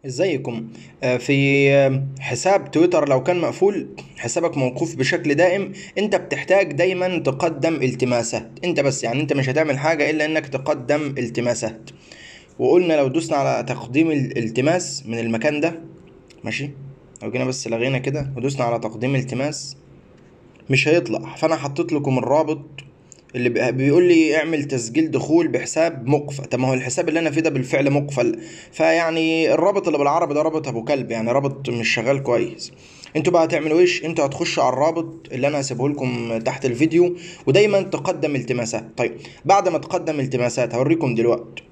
ازيكم آه، في آه، حساب تويتر لو كان مقفول حسابك موقوف بشكل دائم انت بتحتاج دايما تقدم التماسات انت بس يعني انت مش هتعمل حاجة الا انك تقدم التماسات وقلنا لو دوسنا على تقديم الالتماس من المكان ده ماشي لو جينا بس لغينا كده ودوسنا على تقديم التماس مش هيطلع فانا حطيت لكم الرابط اللي بي- بيقول لي اعمل تسجيل دخول بحساب مقفل طب ما هو الحساب اللي انا فيه ده بالفعل مقفل فيعني الرابط اللي بالعربي ده رابط ابو كلب يعني رابط مش شغال كويس انتوا بقى هتعملوا ايش انتوا هتخشوا على الرابط اللي انا هسيبه لكم تحت الفيديو ودايما تقدم التماسات طيب بعد ما تقدم التماسات هوريكم دلوقتي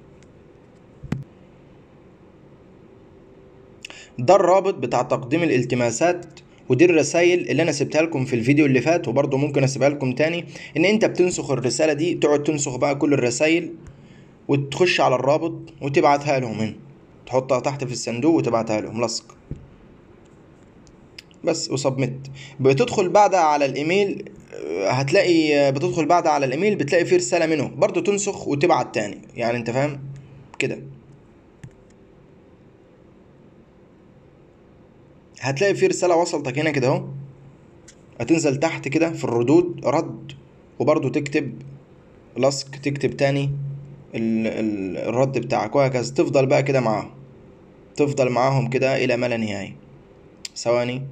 ده الرابط بتاع تقديم الالتماسات ودي الرسائل اللي انا سبتها لكم في الفيديو اللي فات وبرضه ممكن اسيبها لكم تاني ان انت بتنسخ الرسالة دي تقعد تنسخ بقى كل الرسائل وتخش على الرابط وتبعتها لهم هنا تحطها تحت في الصندوق وتبعتها لهم لصق بس وسبميت بتدخل بعدها على الايميل آه، هتلاقي آه، بتدخل بعدها على الايميل بتلاقي فيه رسالة منهم برضه تنسخ وتبعت تاني يعني انت فاهم كده هتلاقي في رسالة وصلتك هنا كده اهو هتنزل تحت كده في الردود رد وبرضه تكتب لصق تكتب تاني ال ال الرد بتاعك وهكذا تفضل بقى كده معاهم تفضل معاهم كده إلى ما لا نهاية ثواني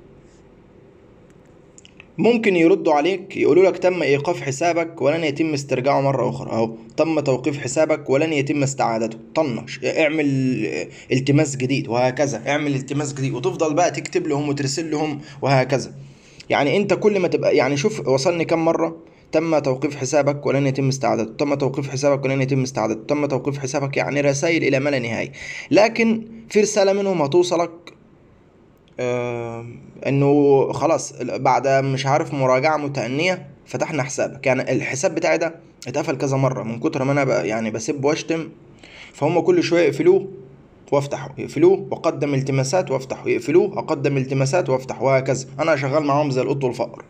ممكن يردوا عليك يقولوا لك تم ايقاف حسابك ولن يتم استرجاعه مرة اخرى اهو تم توقيف حسابك ولن يتم استعادته طنش اعمل التماس جديد وهكذا اعمل التماس جديد وتفضل بقى تكتب لهم وترسل لهم وهكذا يعني انت كل ما تبقى يعني شوف وصلني كم مرة تم توقيف حسابك ولن يتم استعادته تم توقيف حسابك ولن يتم استعادته تم توقيف حسابك يعني رسائل الى ما لا نهاية لكن في رسالة منهم هتوصلك آه، انه خلاص بعد مش عارف مراجعة متأنية فتحنا حسابك يعني الحساب بتاعي ده اتقفل كذا مرة من كتر ما انا بقى يعني بسب واشتم فهم كل شوية يقفلوه وافتحه يقفلوه واقدم التماسات وافتحه يقفلوه اقدم التماسات وافتح وهكذا انا شغال معاهم زي القط والفقر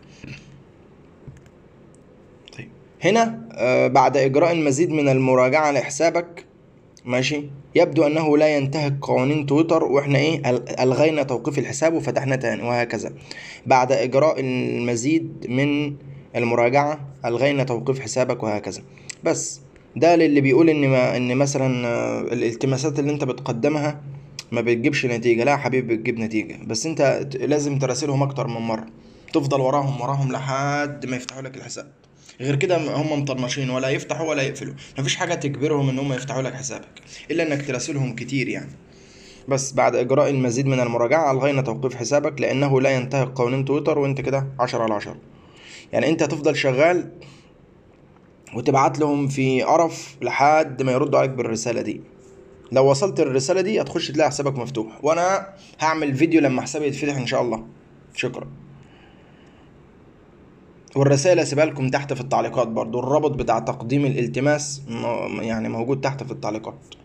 طيب هنا آه، بعد اجراء المزيد من المراجعة لحسابك ماشي يبدو انه لا ينتهك قوانين تويتر واحنا ايه أل- الغينا توقيف الحساب وفتحنا تاني وهكذا بعد اجراء المزيد من المراجعة الغينا توقيف حسابك وهكذا بس ده للي بيقول ان ما ان مثلا آه، الالتماسات اللي انت بتقدمها ما بتجيبش نتيجة لا يا حبيبي بتجيب نتيجة بس انت ت- لازم تراسلهم اكتر من مرة تفضل وراهم وراهم لحد ما يفتحوا لك الحساب غير كده هم مطنشين ولا يفتحوا ولا يقفلوا مفيش حاجة تجبرهم ان هم يفتحوا لك حسابك الا انك تراسلهم كتير يعني بس بعد اجراء المزيد من المراجعة الغينا توقيف حسابك لانه لا ينتهك قوانين تويتر وانت كده عشرة على عشرة يعني انت هتفضل شغال وتبعت لهم في قرف لحد ما يردوا عليك بالرسالة دي لو وصلت الرسالة دي هتخش تلاقي حسابك مفتوح وانا هعمل فيديو لما حسابي يتفتح ان شاء الله شكرا والرسائل هسيبها لكم تحت في التعليقات برضو الرابط بتاع تقديم الالتماس م- يعني موجود تحت في التعليقات